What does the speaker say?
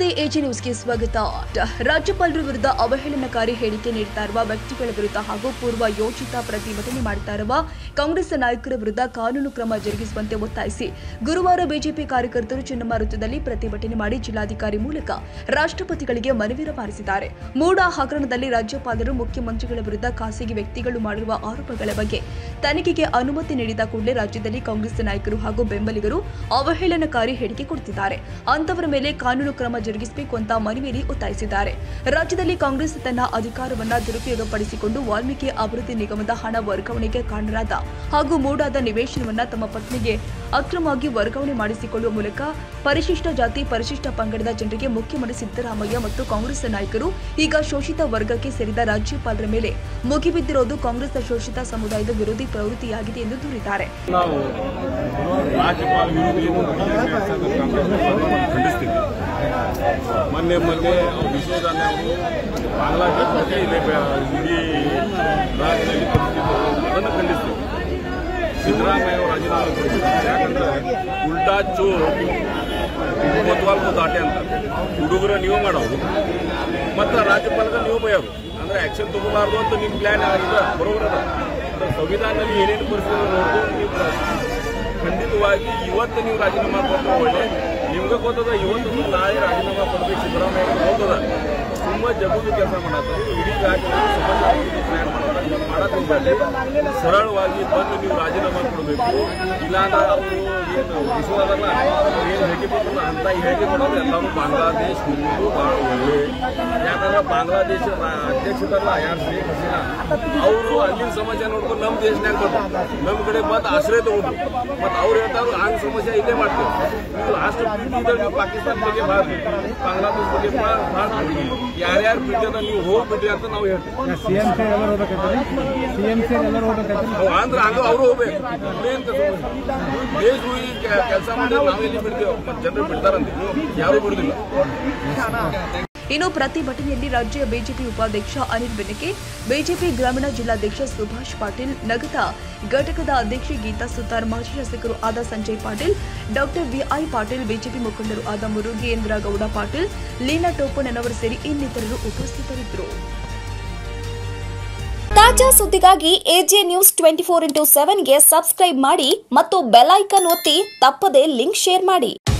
ನಮಸ್ತೆ ಎಜಿ ನ್ಯೂಸ್ಗೆ ಸ್ವಾಗತ ರಾಜ್ಯಪಾಲರ ವಿರುದ್ಧ ಅವಹೇಳನಕಾರಿ ಹೇಳಿಕೆ ನೀಡ್ತಾ ಇರುವ ವ್ಯಕ್ತಿಗಳ ವಿರುದ್ಧ ಹಾಗೂ ಪೂರ್ವ ಯೋಜಿತ ಪ್ರತಿಭಟನೆ ಮಾಡ್ತಾ ಇರುವ ಕಾಂಗ್ರೆಸ್ ನಾಯಕರ ವಿರುದ್ಧ ಕಾನೂನು ಕ್ರಮ ಜರುಗಿಸುವಂತೆ ಒತ್ತಾಯಿಸಿ ಗುರುವಾರ ಬಿಜೆಪಿ ಕಾರ್ಯಕರ್ತರು ಚೆನ್ನಮ್ಮ ವೃತ್ತದಲ್ಲಿ ಪ್ರತಿಭಟನೆ ಮಾಡಿ ಜಿಲ್ಲಾಧಿಕಾರಿ ಮೂಲಕ ರಾಷ್ಟ್ರಪತಿಗಳಿಗೆ ಮನವಿ ರವಾನಿಸಿದ್ದಾರೆ ಮೂಡ ಹಗರಣದಲ್ಲಿ ರಾಜ್ಯಪಾಲರು ಮುಖ್ಯಮಂತ್ರಿಗಳ ವಿರುದ್ಧ ಖಾಸಗಿ ವ್ಯಕ್ತಿಗಳು ಮಾಡಿರುವ ಆರೋಪಗಳ ಬಗ್ಗೆ ತನಿಖೆಗೆ ಅನುಮತಿ ನೀಡಿದ ಕೂಡಲೇ ರಾಜ್ಯದಲ್ಲಿ ಕಾಂಗ್ರೆಸ್ ನಾಯಕರು ಹಾಗೂ ಬೆಂಬಲಿಗರು ಅವಹೇಳನಕಾರಿ ಹೇಳಿಕೆ ಕೊಡುತ್ತಿದ್ದಾರೆ ಅಂತವರ ಮೇಲೆ ಕಾನೂನು ಕ್ರಮ ಜರುಗಿಸಬೇಕು ಅಂತ ಮನವಿಯಲ್ಲಿ ಒತ್ತಾಯಿಸಿದ್ದಾರೆ ರಾಜ್ಯದಲ್ಲಿ ಕಾಂಗ್ರೆಸ್ ತನ್ನ ಅಧಿಕಾರವನ್ನ ದುರುಪಯೋಗಪಡಿಸಿಕೊಂಡು ವಾಲ್ಮೀಕಿ ಅಭಿವೃದ್ಧಿ ನಿಗಮದ ಹಣ ವರ್ಗಾವಣೆಗೆ ಕಾರಣರಾದ ಹಾಗೂ ಮೂಡಾದ ನಿವೇಶನವನ್ನ ತಮ್ಮ ಪತ್ನಿಗೆ ಅಕ್ರಮವಾಗಿ ವರ್ಗಾವಣೆ ಮಾಡಿಸಿಕೊಳ್ಳುವ ಮೂಲಕ ಪರಿಶಿಷ್ಟ ಜಾತಿ ಪರಿಶಿಷ್ಟ ಪಂಗಡದ ಜನರಿಗೆ ಮುಖ್ಯಮಂತ್ರಿ ಸಿದ್ದರಾಮಯ್ಯ ಮತ್ತು ಕಾಂಗ್ರೆಸ್ ನಾಯಕರು ಈಗ ಶೋಷಿತ ವರ್ಗಕ್ಕೆ ಸೇರಿದ ರಾಜ್ಯಪಾಲರ ಮೇಲೆ ಮುಗಿಬಿದ್ದಿರೋದು ಕಾಂಗ್ರೆಸ್ ಶೋಷಿತ ಸಮುದಾಯದ ವಿರೋಧಿ ಪ್ರವೃತ್ತಿಯಾಗಿದೆ ಎಂದು ದೂರಿದ್ದಾರೆ ನಾವು ರಾಜ್ಯಪಾಲ ವಿರೋಧಿ ಖಂಡಿಸ್ತೀವಿ ಮೊನ್ನೆ ಮೊನ್ನೆ ಅವ್ರು ವಿಶ್ವದಾನ ಅವರು ಬಾಂಗ್ಲಾದೇಶ ಬಗ್ಗೆ ಇಲ್ಲೇ ಬೆ- ಇಡೀ ರಾಜ್ಯದಲ್ಲಿ ಕೊಡ್ತಿದ್ರು ಅದನ್ನು ಖಂಡಿಸ್ತೀವಿ ಸಿದ್ದರಾಮಯ್ಯ ಅವರು ರಾಜೀನಾಮೆ ಕೊಡ್ತಿದ್ರು ಯಾಕಂದ್ರೆ ಉಲ್ಟಾ ಚೋರ್ ಕೊತ್ವಾಲ್ ದಾಟೆ ಅಂತ ಹುಡುಗರ ನೀವು ಮಾಡೋದು ಮತ್ತು ರಾಜ್ಯಪಾಲರ ನೀವು ಬಯೋದು ಅಂದ್ರೆ ಆಕ್ಷನ್ ತಗೋಬಾರ್ದು ಅಂತ ನಿಮ್ಮ ಪ್ಲಾನ್ ಆಗಿದೆ ಬರೋಬರ ಅದ ಅಂದ್ರೆ ಸಂವಿಧಾನದಲ್ಲಿ ಏನೇನು ಪರಿಸ್ಥಿತಿ ನೋಡ್ಕೊಂಡು ನೀವು ಖಂಡಿತವಾಗಿ ಇವತ್ತು ನೀವು ರಾಜೀನಾಮೆ ಕೊಟ್ಟರೆ ಒಳ್ಳೆ ನಿಮ್ಗೆ ಗೊತ್ತದ ಇವತ್ತು ಮತ್ತು ನಾಳೆ ರಾಜೀನಾಮೆ ಕೊಡ್ಬೇಕು ಸಿದ್ದರಾಮಯ್ಯ ಅವ್ರಿಗೆ ಗೊತ್ತದ ತುಂಬ ಜಗತ್ತು ಕೆಲಸ ಮಾಡತ್ತಾರೆ ಇಡೀ ರಾಜ್ಯದಲ್ಲಿ ಸಮಾಜ ಪ್ಲಾನ್ ಮಾಡ್ತಾರೆ ನೀವು ಮಾಡಕ್ ಹೋಗ್ಬೇಡಿ ಸರಳವಾಗಿ ಬಂದು ನೀವು ರಾಜೀನಾಮೆ ಕೊಡಬೇಕು ಇಲ್ಲಾಂದ್ರೆ ಅವರು ಏನು ವಿಶ್ವದಲ್ಲ ಏನು ಹೇಳಿಕೆ ಕೊಟ್ಟಲ್ಲ ಅಂತ ಈ ಹೇಳಿಕೆ ಕೊಡೋದು ಎಲ್ಲರೂ ಬಾಂಗ್ಲಾದೇಶ್ ಹೋಗುವುದು ಭಾಳ ಒಳ್ಳೆ ಯಾಕಂದ್ರೆ ಬಾಂಗ್ಲಾದೇಶ ರಾ- ಅಧ್ಯಕ್ಷರಲ್ಲ ಯಾರು ಶೇಖ್ ಹಸೀನಾ ಅವರು ಅಲ್ಲಿನ ಸಮಸ್ಯೆ ನೋಡ್ಕೊಂಡು ನಮ್ಮ ದೇಶನಾಗ ಬಂದ್ರು ನಮ್ಮ ಕಡೆ ಬಂದು ಆಶ್ರಯ ತಗೊಂಡ್ರು ಮತ್ತು ಅವ್ರು ಹೇಳ್ತಾರೆ ಹಂಗೆ ಸಮಸ್ಯೆ ಇಲ್ಲೇ ಮಾಡ್ತೀವಿ ನೀವು ಲಾಸ್ಟ್ ಪ್ರೀತಿದಾಗ ನೀವು ಪಾಕಿಸ್ತಾನ ಬಗ್ಗೆ ಭಾಳ ಬಾಂಗ್ಲಾದೇಶ ಬಗ್ಗೆ ಭಾಳ ಭಾಳ ಪ್ರೀತಿ ಯಾರ್ಯಾರು ಪ್ರೀತಿ ಅದ ನೀವು ಹೋಗ್ಬಿಟ್ರಿ ಅಂತ ನಾವು ಹೇಳ್ತೀವಿ ಸಿಎಂ ಸರ್ ಎಲ್ಲರೂ ಹೋಗ್ಬೇಕಂದ್ರೆ ಸಿಎಂ ಸರ್ ಎಲ್ಲರೂ ಹೋಗ್ಬೇಕಂದ್ರೆ ಅವ್ ಅಂದ್ರೆ ಹಂಗ ಅವರು ಹೋಗ್ಬೇಕು ಇಲ್ಲೇನ್ ದೇಶ ಹೋಗಿ ಕೆಲಸ ಮಾಡಿ ನಾವೆಲ್ಲಿ ಬಿಡ್ತೇವೆ ಮತ್ತೆ ಜನರು ಬಿಡ್ತಾರಂತೆ ಯಾರು ಬಿಡುದಿಲ್ಲ ಇನ್ನು ಪ್ರತಿಭಟನೆಯಲ್ಲಿ ರಾಜ್ಯ ಬಿಜೆಪಿ ಉಪಾಧ್ಯಕ್ಷ ಅನಿಲ್ ಬೆನಕೆ ಬಿಜೆಪಿ ಗ್ರಾಮೀಣ ಜಿಲ್ಲಾಧ್ಯಕ್ಷ ಸುಭಾಷ್ ಪಾಟೀಲ್ ನಗದ ಘಟಕದ ಅಧ್ಯಕ್ಷೆ ಗೀತಾ ಸುತಾರ್ ಮಾಜಿ ಶಾಸಕರು ಆದ Sanjay Patil doctor V I Patil BJP ಮುಖಂಡರು ಆದ ಮುರುಗೇಂದ್ರ ಗೌಡ ಪಾಟೀಲ್ ಲೀನಾ ಟೋಪಣ್ಣನವರು ಸೇರಿ ಇನ್ನಿತರರು ಉಪಸ್ಥಿತರಿದ್ದರು ತಾಜಾ ಸುದ್ದಿಗಾಗಿ AJ news twenty four into ಸೆವೆನ್ಗೆ ಸಬ್ಸ್ಕ್ರೈಬ್ ಮಾಡಿ ಮತ್ತು ಬೆಲ್ ಐಕಾನ್ ಒತ್ತಿ ತಪ್ಪದೇ ಲಿಂಕ್ ಶೇರ್ ಮಾಡಿ